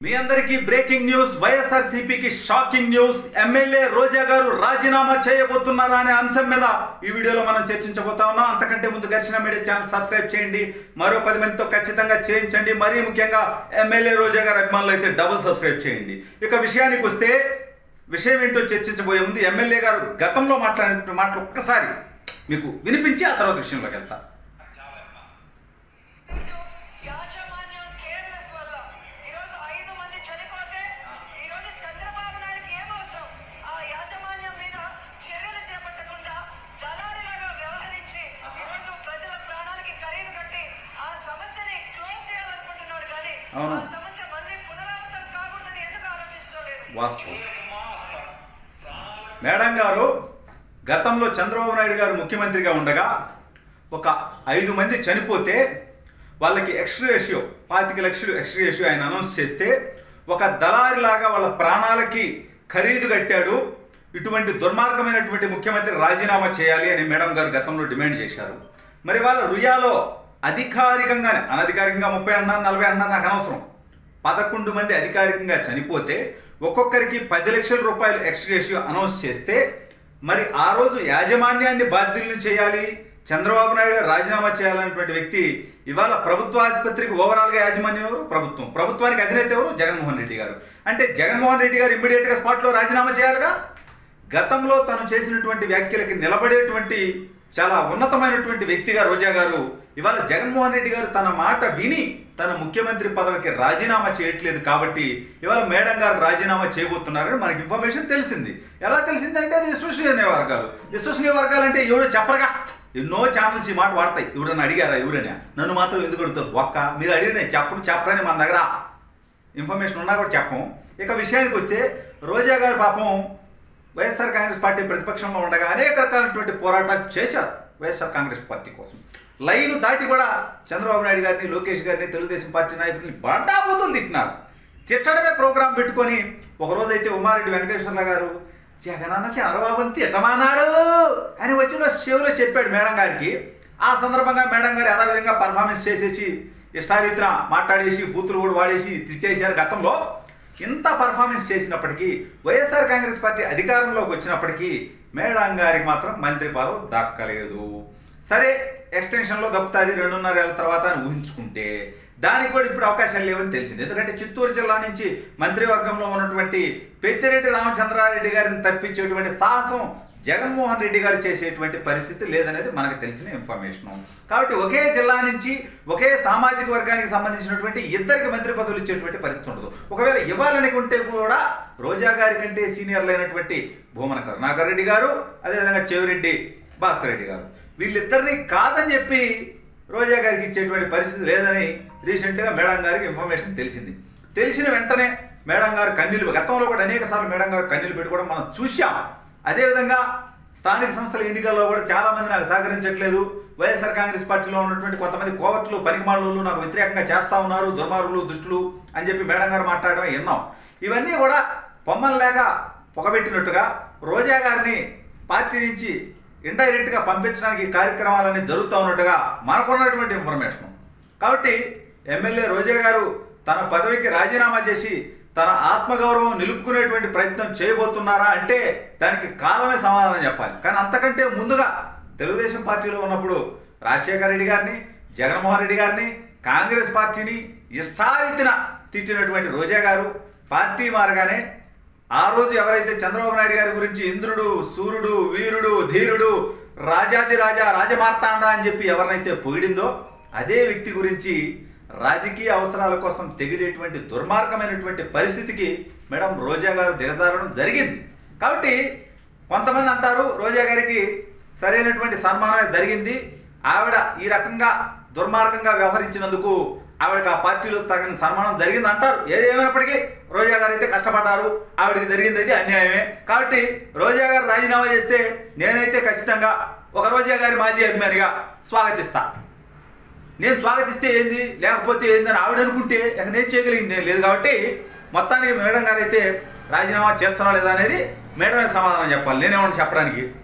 మీ అందరికీ breaking news YSR సిపికి shocking news MLA Roja గారు రాజీనామా చేయబోతున్నారా అనే అంశం మీద ఈ వీడియోలో మనం చర్చించబోతా ఉన్నాం అంతకంటే ముందు ఘర్షణ మీడియా ఛానల్ సబ్స్క్రైబ్ చేయండి మరో పది మందితో ఖచ్చితంగా చేయించండి మరీ ముఖ్యంగా ఎమ్మెల్యే రోజా గారు అభిమానులు అయితే డబుల్ సబ్స్క్రైబ్ చేయండి ఇక విషయానికి వస్తే విషయం ఏంటో చర్చించబోయే ముందు ఎమ్మెల్యే గారు గతంలో మాట్లాడిన మాటలు ఒక్కసారి మీకు వినిపించి ఆ తర్వాత విషయంలోకి వెళ్తా ఈరోజు యాజమాన్యం కేర్లెస్ వల్ల ఈరోజు ఐదు మంది చనిపోతే ఈరోజు చంద్రబాబు నాయుడుకి ఏం అవసరం ఆ యాజమాన్యం మీద చర్యలు చేపట్టకుండా దళారిలాగా వ్యవహరించి ఈరోజు ప్రజల ప్రాణాలకి ఖరీదు కట్టి ఆ సమస్యని క్లోజ్ చేయాలనుకుంటున్నాడు కానీ అవును. ఆ సమస్య మళ్ళీ పునరావృతం కాకూడదని ఎందుకు ఆలోచించడం లేదు వాస్తవం మేడం గారు గతంలో చంద్రబాబు నాయుడు గారు ముఖ్యమంత్రిగా ఉండగా ఒక ఐదు మంది చనిపోతే వాళ్ళకి ఎక్స్ట్రా రేషియో పాతిక లక్షలు ఎక్స్ట్రా రేషియో ఆయన అనౌన్స్ చేస్తే ఒక దళారిలాగా వాళ్ళ ప్రాణాలకి ఖరీదు కట్టాడు ఇటువంటి దుర్మార్గమైనటువంటి ముఖ్యమంత్రి రాజీనామా చేయాలి అని మేడం గారు గతంలో డిమాండ్ చేశారు మరి వాళ్ళ రుయాలో అధికారికంగానే అనధికారికంగా ముప్పై అన్నారు నలభై అన్నారు నాకు అనవసరం పదకొండు మంది అధికారికంగా చనిపోతే ఒక్కొక్కరికి పది లక్షల రూపాయలు ఎక్స్ట్రేషియో అనౌన్స్ చేస్తే మరి ఆ రోజు యాజమాన్యాన్ని బాధ్యులను చేయాలి చంద్రబాబు నాయుడు గారు రాజీనామా చేయాలన్నటువంటి వ్యక్తి ఇవాళ ప్రభుత్వ ఆసుపత్రికి ఓవరాల్గా యాజమాన్యం ఎవరు ప్రభుత్వం ప్రభుత్వానికి అధినేత ఎవరు జగన్మోహన్ రెడ్డి గారు అంటే జగన్మోహన్ రెడ్డి గారు ఇమ్మీడియట్గా స్పాట్లో రాజీనామా చేయాలిగా గతంలో తను చేసినటువంటి వ్యాఖ్యలకి నిలబడేటువంటి చాలా ఉన్నతమైనటువంటి వ్యక్తిగా రోజా గారు ఇవాళ జగన్మోహన్ రెడ్డి గారు తన మాట విని తన ముఖ్యమంత్రి పదవికి రాజీనామా చేయట్లేదు కాబట్టి ఇవాళ మేడం గారు రాజీనామా చేయబోతున్నారని మనకి ఇన్ఫర్మేషన్ తెలిసింది ఎలా తెలిసిందంటే అది విశ్వసనీయ వర్గాలు విశ్వసనీయ వర్గాలు అంటే ఎవడో చెప్పరుగా ఎన్నో ఛానల్స్ ఈ మాట వాడతాయి ఎవడన్నా అడిగారా ఎవరని నన్ను మాత్రం ఎందుకు అడుగుతారు ఒక్క మీరు అడిగిన నేను చెప్పను చెప్పరని మన దగ్గర ఇన్ఫర్మేషన్ ఉన్నా కూడా చెప్పం ఇక విషయానికి వస్తే రోజా గారు పాపం వైఎస్ఆర్ కాంగ్రెస్ పార్టీ ప్రతిపక్షంలో ఉండగా అనేక రకాలైనటువంటి పోరాటాలు చేశారు వైఎస్ఆర్ కాంగ్రెస్ పార్టీ కోసం లైన్ దాటి కూడా చంద్రబాబు నాయుడు గారిని లోకేష్ గారిని తెలుగుదేశం పార్టీ నాయకుల్ని బండాబూతులు తిట్టినారు తిట్టడమే ప్రోగ్రాం పెట్టుకొని ఒకరోజు అయితే ఉమారెడ్డి వెంకటేశ్వర్ల గారు జగనన్న చంద్రబాబుని తిట్టమన్నాడు అని వచ్చిన షోలో చెప్పాడు మేడం గారికి ఆ సందర్భంగా మేడం గారు యథావిధంగా పర్ఫార్మెన్స్ చేసేసి ఇష్టారీతిన మాట్లాడేసి బూతులు కూడా వాడేసి తిట్టేశారు గతంలో ఇంత పర్ఫార్మెన్స్ చేసినప్పటికీ వైఎస్ఆర్ కాంగ్రెస్ పార్టీ అధికారంలోకి వచ్చినప్పటికీ మేడం గారికి మాత్రం మంత్రి పదవి దక్కలేదు సరే ఎక్స్టెన్షన్లో దక్కుతుంది రెండున్నర ఏళ్ళ తర్వాత అని ఊహించుకుంటే దానికి కూడా ఇప్పుడు అవకాశాలు లేవని తెలిసింది ఎందుకంటే చిత్తూరు జిల్లా నుంచి మంత్రివర్గంలో ఉన్నటువంటి పెద్దిరెడ్డి రామచంద్రారెడ్డి గారిని తప్పించేటువంటి సాహసం జగన్మోహన్ రెడ్డి గారు చేసేటువంటి పరిస్థితి లేదనేది మనకు తెలిసిన ఇన్ఫర్మేషన్ కాబట్టి ఒకే జిల్లా నుంచి ఒకే సామాజిక వర్గానికి సంబంధించినటువంటి ఇద్దరికి మంత్రి పదవులు ఇచ్చేటువంటి పరిస్థితి ఉండదు ఒకవేళ ఇవ్వాలనుకుంటే కూడా రోజా గారి కంటే సీనియర్లు అయినటువంటి భూమన కరుణాకర్ రెడ్డి గారు అదేవిధంగా చెవిరెడ్డి భాస్కర్ రెడ్డి గారు వీళ్ళిద్దరిని కాదని చెప్పి రోజా గారికి ఇచ్చేటువంటి పరిస్థితి లేదని రీసెంట్గా మేడం గారికి ఇన్ఫర్మేషన్ తెలిసింది తెలిసిన వెంటనే మేడం గారు కన్నీళ్ళు గతంలో కూడా అనేక సార్లు మేడం గారు కన్నీళ్ళు పెట్టుకోవడం మనం చూశాం అదేవిధంగా స్థానిక సంస్థల ఎన్నికల్లో కూడా చాలా మంది నాకు సహకరించట్లేదు వైఎస్ఆర్ కాంగ్రెస్ పార్టీలో ఉన్నటువంటి కొంతమంది కోవట్లు పనికిమాళ్ళు నాకు వ్యతిరేకంగా చేస్తా ఉన్నారు దుర్మార్గులు దుష్టులు అని చెప్పి మేడం గారు మాట్లాడడం విన్నాం ఇవన్నీ కూడా పొమ్మలు లేక పొగబెట్టినట్టుగా రోజా గారిని పార్టీ నుంచి ఇండైరెక్ట్గా పంపించడానికి కార్యక్రమాలన్నీ జరుగుతూ ఉన్నట్టుగా మనకున్నటువంటి ఇన్ఫర్మేషన్ కాబట్టి ఎమ్మెల్యే రోజా గారు తన పదవికి రాజీనామా చేసి తన ఆత్మగౌరవం నిలుపుకునేటువంటి ప్రయత్నం చేయబోతున్నారా అంటే దానికి కాలమే సమాధానం చెప్పాలి కానీ అంతకంటే ముందుగా తెలుగుదేశం పార్టీలో ఉన్నప్పుడు రాజశేఖర రెడ్డి గారిని జగన్మోహన్ రెడ్డి గారిని కాంగ్రెస్ పార్టీని ఇష్టారీతిన తిట్టినటువంటి రోజా గారు పార్టీ మారగానే ఆ రోజు ఎవరైతే చంద్రబాబు నాయుడు గారి గురించి ఇంద్రుడు సూర్యుడు వీరుడు ధీరుడు రాజాది రాజా రాజమార్తాండ అని చెప్పి ఎవరినైతే పొగిడిందో అదే వ్యక్తి గురించి రాజకీయ అవసరాల కోసం తెగిడేటువంటి దుర్మార్గమైనటువంటి పరిస్థితికి మేడం రోజా గారు దిగజారడం జరిగింది కాబట్టి కొంతమంది అంటారు రోజా గారికి సరైనటువంటి సన్మానమే జరిగింది ఆవిడ ఈ రకంగా దుర్మార్గంగా వ్యవహరించినందుకు ఆవిడకి ఆ పార్టీలో తగిన సన్మానం జరిగింది అంటారు ఏదేమైనప్పటికీ రోజా గారు అయితే కష్టపడ్డారు ఆవిడకి జరిగింది అయితే అన్యాయమే కాబట్టి రోజా గారు రాజీనామా చేస్తే నేనైతే ఖచ్చితంగా ఒక రోజా గారి మాజీ అభిమానిగా స్వాగతిస్తా నేను స్వాగతిస్తే ఏంది లేకపోతే ఏంది అని ఆవిడ అనుకుంటే ఇక నేను చేయగలిగింది ఏం లేదు కాబట్టి మొత్తానికి మేడం గారు అయితే రాజీనామా చేస్తున్నా లేదా అనేది మేడమే సమాధానం చెప్పాలి నేనేమన్నా చెప్పడానికి